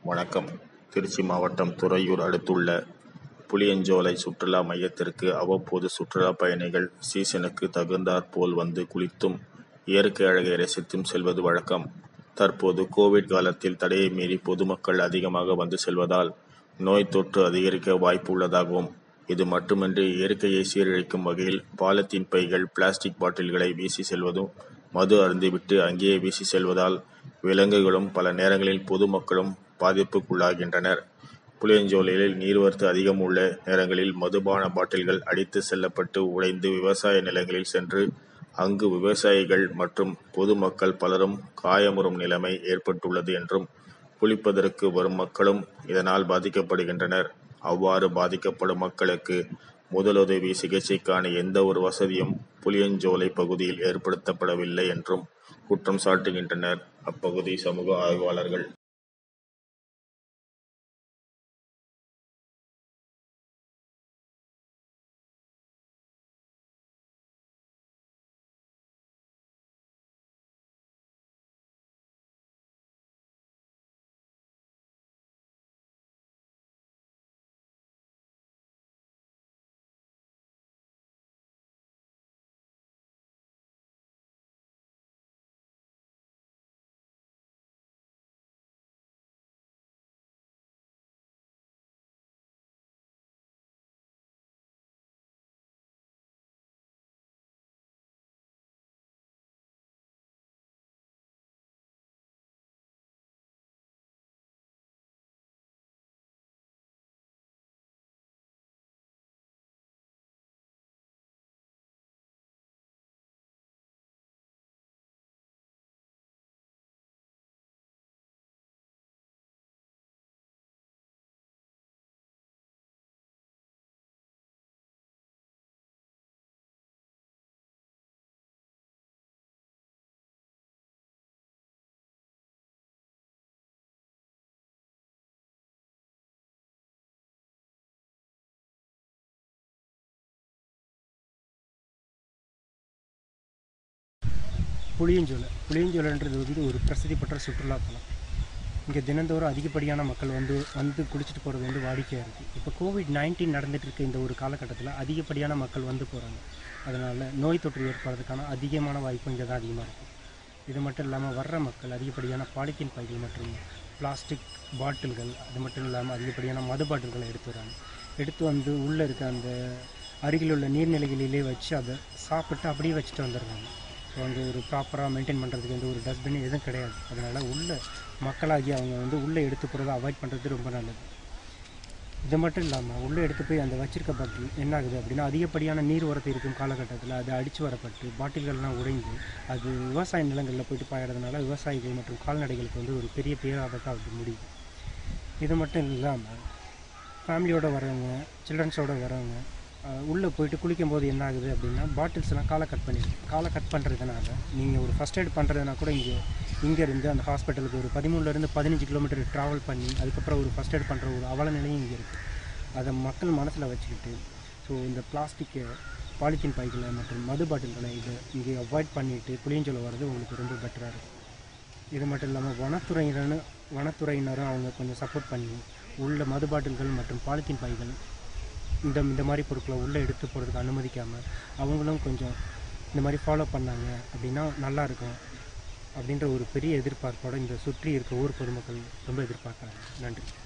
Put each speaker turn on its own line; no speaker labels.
வணக்கம் திருச்சி மாவட்டம் துறையூர் அடுத்துள்ள புளியஞ்சோலை சுற்றுலா மையத்திற்கு அவ்வப்போது சுற்றுலா பயணிகள் சீசனுக்கு தகுந்தாற்போல் வந்து குளித்தும் இயற்கை அழகை ரசித்தும் செல்வது வழக்கம் தற்போது கோவிட் காலத்தில் தடையை மீறி பொதுமக்கள் அதிகமாக வந்து செல்வதால் நோய் தொற்று அதிகரிக்க வாய்ப்பு உள்ளதாகவும் இது மட்டுமின்றி இயற்கையை சீரழிக்கும் வகையில் பாலித்தீன் பைகள் பிளாஸ்டிக் பாட்டில்களை வீசி செல்வதும் மது அருந்திவிட்டு அங்கேயே வீசி செல்வதால் விலங்குகளும் பல நேரங்களில் பொதுமக்களும் பாதிப்புக்குள்ளாகின்றனர் புளியஞ்சோலையில் நீர்வரத்து அதிகம் உள்ள நேரங்களில் மதுபான பாட்டில்கள் அடித்து செல்லப்பட்டு உடைந்து விவசாய நிலங்களில் சென்று அங்கு விவசாயிகள் மற்றும் பொதுமக்கள் பலரும் காயமுறும் நிலைமை ஏற்பட்டுள்ளது என்றும் குளிப்பதற்கு வரும் மக்களும் இதனால் பாதிக்கப்படுகின்றனர் அவ்வாறு பாதிக்கப்படும் மக்களுக்கு முதலுதவி சிகிச்சைக்கான எந்த ஒரு வசதியும் புளியஞ்சோலை பகுதியில் ஏற்படுத்தப்படவில்லை என்றும் குற்றம் சாட்டுகின்றனர் அப்பகுதி சமூக ஆய்வாளர்கள்
புளியஞ்சோலை புளியஞ்சோலைன்றது வந்து ஒரு பிரசித்தி பெற்ற சுற்றுலாத்தலம் இங்கே தினந்தோறும் அதிகப்படியான மக்கள் வந்து வந்து குளிச்சுட்டு போகிறது வந்து வாடிக்கையாக இருக்குது இப்போ கோவிட் நைன்டீன் நடந்துட்டு இருக்க இந்த ஒரு காலகட்டத்தில் அதிகப்படியான மக்கள் வந்து போகிறாங்க அதனால் நோய் தொற்று ஏற்படுறதுக்கான அதிகமான வாய்ப்பு இங்கே தான் அதிகமாக இருக்குது இது மட்டும் இல்லாமல் வர்ற மக்கள் அதிகப்படியான பாலித்தீன் பைகள் மற்றும் பிளாஸ்டிக் பாட்டில்கள் அது மட்டும் இல்லாமல் அதிகப்படியான மது பாட்டில்களை எடுத்து வராங்க எடுத்து வந்து உள்ளே இருக்க அந்த அருகில் உள்ள நீர்நிலைகளிலே வச்சு அதை சாப்பிட்டு அப்படியே வச்சுட்டு வந்துடுறாங்க ஸோ அங்கே ஒரு ப்ராப்பராக மெயின்டைன் பண்ணுறதுக்கு எந்த ஒரு டஸ்ட்பின் எதுவும் கிடையாது அதனால் உள்ள மக்களாகி அவங்க வந்து உள்ளே எடுத்து போகிறத அவாய்ட் பண்ணுறது ரொம்ப நல்லது இது மட்டும் இல்லாமல் உள்ளே எடுத்து போய் அந்த வச்சிருக்க பாட்டில் என்ன ஆகுது அப்படின்னா அதிகப்படியான நீர் உரத்து இருக்கும் காலகட்டத்தில் அது அடித்து வரப்பட்டு பாட்டில்கள்லாம் உடைந்து அது விவசாய நிலங்களில் போயிட்டு பாயறதுனால விவசாயிகள் மற்றும் கால்நடைகளுக்கு வந்து ஒரு பெரிய பேராபத்தாக அது முடியுது இது மட்டும் இல்லாமல் ஃபேமிலியோட வரவங்க சில்ட்ரன்ஸோட வரவங்க உள்ளே போயிட்டு குளிக்கும்போது என்ன ஆகுது அப்படின்னா பாட்டில்ஸ்லாம் காலை கட் பண்ணிடுது காலை கட் பண்ணுறதுனால நீங்கள் ஒரு ஃபஸ்ட் எய்ட் பண்ணுறதுனா கூட இங்கே இங்கேருந்து அந்த ஹாஸ்பிட்டலுக்கு ஒரு பதிமூணுலேருந்து பதினஞ்சு கிலோமீட்டர் ட்ராவல் பண்ணி அதுக்கப்புறம் ஒரு ஃபஸ்ட் எய்ட் பண்ணுற ஒரு அவல நிலையும் இங்கே இருக்குது அதை மக்கள் மனசில் வச்சுக்கிட்டு ஸோ இந்த பிளாஸ்டிக்கு பாலித்தீன் பைகளை மற்றும் மது பாட்டில்களை இதை இங்கே அவாய்ட் பண்ணிவிட்டு புளியஞ்சோலை வர்றது உங்களுக்கு ரொம்ப பெட்டராக இருக்கும் இது மட்டும் இல்லாமல் வனத்துறையினரும் வனத்துறையினரும் அவங்க கொஞ்சம் சப்போர்ட் பண்ணி உள்ள மது பாட்டில்கள் மற்றும் பாலித்தீன் பைகள் இந்த இந்த மாதிரி பொருட்களை உள்ளே எடுத்து போகிறதுக்கு அனுமதிக்காமல் அவங்களும் கொஞ்சம் இந்த மாதிரி ஃபாலோ பண்ணாங்க அப்படின்னா நல்லாயிருக்கும் அப்படின்ற ஒரு பெரிய எதிர்பார்ப்போட இந்த சுற்றி இருக்க ஊர் பொதுமக்கள் ரொம்ப எதிர்பார்க்குறாங்க நன்றி